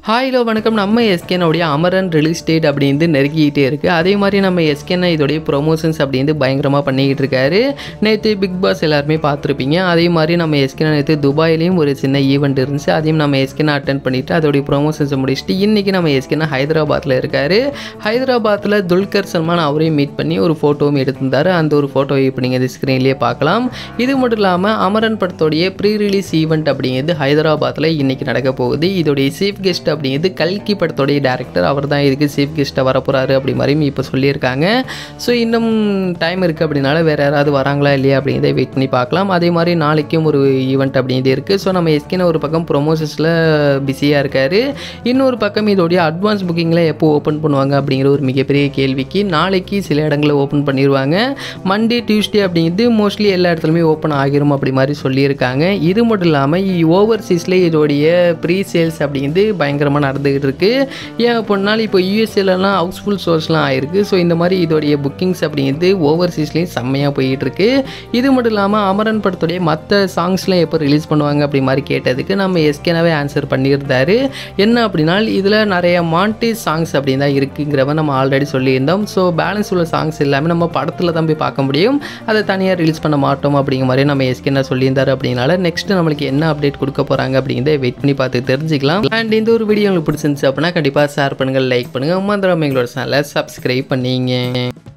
hello வணக்கம் நம்ம எஸ்கேனோடைய Amaran release date அப்படின்னு நெருங்கிக்கிட்டே இருக்குது அதே மாதிரி நம்ம எஸ்கேனை இதோடைய ப்ரொமோஷன்ஸ் அப்படின்னு பயங்கரமாக பண்ணிக்கிட்டு இருக்காரு நேற்று பிக் பாஸ் எல்லாருமே பார்த்துருப்பீங்க அதே மாதிரி நம்ம எஸ்கேனை நேற்று துபாயிலையும் ஒரு சின்ன ஈவெண்ட் இருந்துச்சு அதையும் நம்ம எஸ்கேனை அட்டன் பண்ணிவிட்டு அதோடைய ப்ரொமோஷன்ஸை முடிச்சுட்டு இன்றைக்கி நம்ம எஸ்கேனை ஹைதராபாத்தில் இருக்கார் ஹைதராபாத்தில் துல்கர் சல்மான் அவரையும் மீட் பண்ணி ஒரு ஃபோட்டோவும் எடுத்திருந்தார் அந்த ஒரு ஃபோட்டோவை இப்போ நீங்கள் இந்த ஸ்க்ரீன்லேயே பார்க்கலாம் இது மட்டும் இல்லாமல் அமரன் படத்தோடைய ப்ரீ ரிலீஸ் ஈவெண்ட் அப்படிங்கிறது ஹைதராபாத்தில் இன்றைக்கி நடக்க போகுது இதோடைய சீஃப் கெஸ்ட் அப்படிங்கிறது கல்கி படத்தோடைய டேரக்டர் அவர் தான் இதுக்கு சீஃப் கெஸ்ட்டாக வரப்போகிறாரு அப்படி மாதிரியும் இப்போ சொல்லியிருக்காங்க ஸோ இன்னும் டைம் இருக்குது அப்படின்னால வேறு யாராவது வராங்களா இல்லையா அப்படிங்கிறத வெயிட் பண்ணி பார்க்கலாம் அதே மாதிரி நாளைக்கும் ஒரு ஈவெண்ட் அப்படிங்கிறது இருக்குது ஸோ நம்ம எஸ்கின ஒரு பக்கம் ப்ரொமோஷன்ஸில் பிஸியாக இருக்கார் இன்னொரு பக்கம் இதோடைய அட்வான்ஸ் புக்கிங்கில் எப்போ ஓப்பன் பண்ணுவாங்க அப்படிங்கிற ஒரு மிகப்பெரிய கேள்விக்கு நாளைக்கு சில இடங்களில் ஓப்பன் பண்ணிடுவாங்க மண்டே டியூஸ்டே அப்படிங்கிறது மோஸ்ட்லி எல்லா இடத்துலையுமே ஓப்பன் ஆகிரும் அப்படி மாதிரி சொல்லியிருக்காங்க இது மட்டும் இல்லாமல் ஓவர்சீஸில் இதோடைய ப்ரீ சேல்ஸ் அப்படிங்கிறது பயங்கரமாக நடந்துகிட்டு இருக்கு ஏன் அப்படின்னாலும் இப்போ யூஎஸ்ஏலலாம் ஹவுஸ்ஃபுல் ஷோஸ்லாம் ஆயிருக்கு ஸோ இந்த மாதிரி இதோடைய புக்கிங்ஸ் அப்படிங்கிறது ஓவர்சீஸ்லேயும் செம்மையாக போயிட்டு இருக்கு இது மட்டும் இல்லாமல் அமரன் படத்துடைய மற்ற சாங்ஸ்லாம் எப்போ ரிலீஸ் பண்ணுவாங்க அப்படி மாதிரி கேட்டதுக்கு நம்ம எஸ்கேனாவே ஆன்சர் பண்ணியிருந்தாரு என்ன அப்படின்னா இதில் நிறைய மாண்டேஜ் சாங்ஸ் அப்படின்னு தான் இருக்குங்கிறவ நம்ம ஆல்ரெடி சொல்லியிருந்தோம் ஸோ பேலன்ஸ் உள்ள சாங்ஸ் எல்லாமே நம்ம படத்தில் தான் போய் பார்க்க முடியும் அதை தனியாக ரிலீஸ் பண்ண மாட்டோம் அப்படிங்கிற மாதிரி நம்ம எஸ்கேனா சொல்லியிருந்தாரு அப்படின்னால நெக்ஸ்ட் நம்மளுக்கு என்ன அப்டேட் கொடுக்க போகிறாங்க அப்படிங்கிறத வெயிட் பண்ணி பார்த்து தெரிஞ்சுக்கலாம் அண்ட் இந்த ஒரு வீடியோ உங்களுக்கு பிடிச்சிருந்துச்சு அப்படின்னா கண்டிப்பாக ஷேர் பண்ணுங்கள் லைக் பண்ணுங்கள் மந்திரம் எங்களோட சேனலை சப்ஸ்கிரைப் பண்ணிங்க